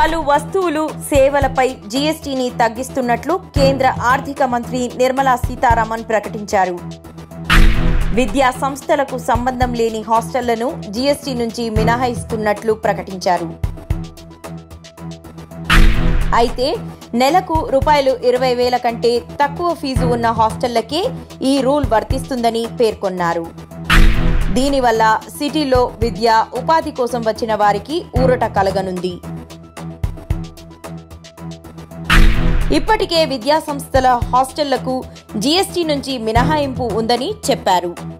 పలు వస్తువులు సేవలపై జీఎస్టీని తగ్గిస్తున్నట్లు కేంద్ర ఆర్థిక మంత్రి నిర్మలా సీతారామన్ ప్రకటించారు విద్యా సంస్థలకు సంబంధం లేని హాస్టళ్లను జీఎస్టీ నుంచి మినహాయిస్తున్నట్లు ప్రకటించారు అయితే నెలకు రూపాయలు ఇరవై వేల కంటే తక్కువ ఫీజు ఉన్న హాస్టళ్లకే ఈ రూల్ వర్తిస్తుందని పేర్కొన్నారు దీనివల్ల సిటీలో విద్య ఉపాధి కోసం వచ్చిన వారికి ఊరట కలగనుంది ఇప్పటికే విద్యా సంస్థల హాస్టళ్లకు జీఎస్టీ నుంచి మినహాయింపు ఉందని చెప్పారు